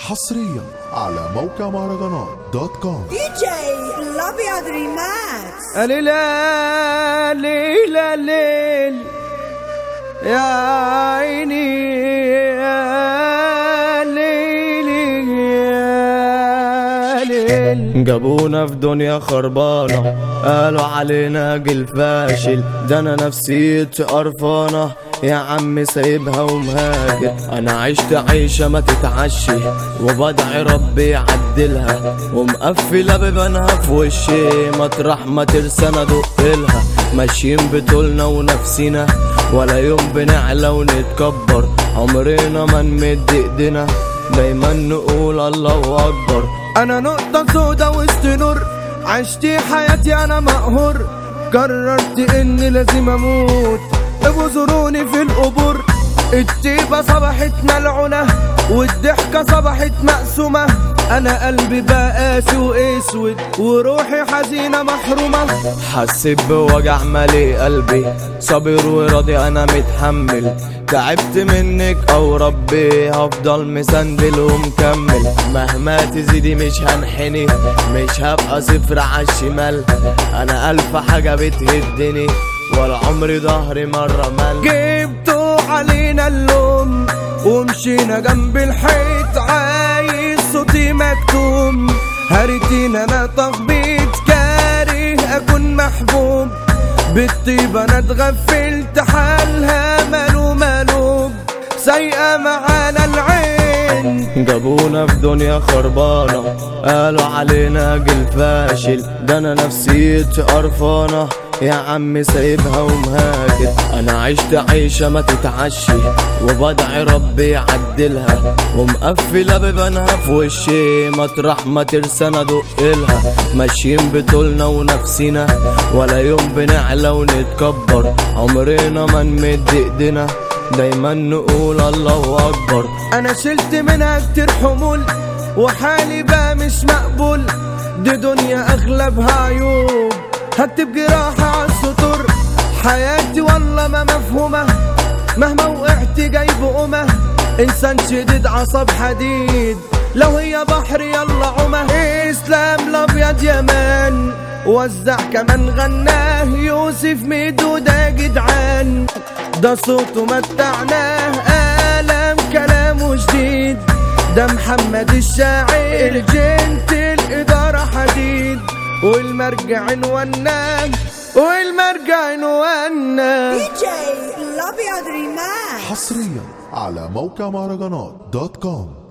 حصريا على موقع مهرجانات دوت كوم دي جي الابيض ريماكس ليلة ليلة ليل يا عيني يا ليلي يا ليل جابونا في دنيا خربانة قالوا علينا جيل فاشل ده انا نفسيتي قرفانة يا عم سايبها ومهاجر انا عشت عيشة ما تتعشي وبدعي ربي يعدلها ومقفلة ببنها في وشي مطرح ما ترسى انا دقلها ماشيين بطولنا ونفسنا ولا يوم بنعلى ونتكبر عمرنا ما نمد ايدينا دايما نقول الله اكبر انا نقطة سودا وسط نور عشت حياتي انا مقهور قررت اني لازم اموت ابو زوروني في القبور التيبة صبحت ملعونة والضحكة صبحت مقسومة انا قلبي بقى قاسي واسود وروحي حزينة محرومة حسيت بوجع مالي قلبي صابر وراضي انا متحمل تعبت منك او ربي هفضل مسندل ومكمل مهما تزيدي مش هنحني مش هبقى صفر عالشمال انا الف حاجة بتهدني ولا عمري ظهري مرة مل جبتوا علينا اللوم ومشينا جنب الحيط عايز صوتي مكتوم هرتينا انا تخبيط كاره اكون محبوب بالطيبة انا اتغفلت حالها ماله مالوب سايقة معانا العين جابونا في دنيا خربانة قالوا علينا جيل فاشل ده انا نفسيتي قرفانة يا عم سايبها ومهاجر انا عشت عيشة ما تتعشي وبدعي ربي يعدلها ومقفلة ببنها في وشي مطرح ما ترسى انا دقلها ماشيين بطولنا ونفسنا ولا يوم بنعلى ونتكبر عمرنا ما نمد ايدينا دايما نقول الله اكبر انا شلت منها كتير حمول وحالي بقى مش مقبول دي دنيا اغلبها عيوب هكتب جراحة على السطور حياتي والله ما مفهومة مهما وقعت جايب قمة انسان شديد عصب حديد لو هي بحر يلا عمى اسلام الابيض يمان وزع كمان غناه يوسف ميدو ده جدعان ده صوته متعناه قلم كلامه جديد ده محمد الشاعر جنت الإدارة حديد والمرجع عنواناه والمرجع عنواناه دي جي الابيض ريماكس حصريا على موقع مهرجانات دوت كوم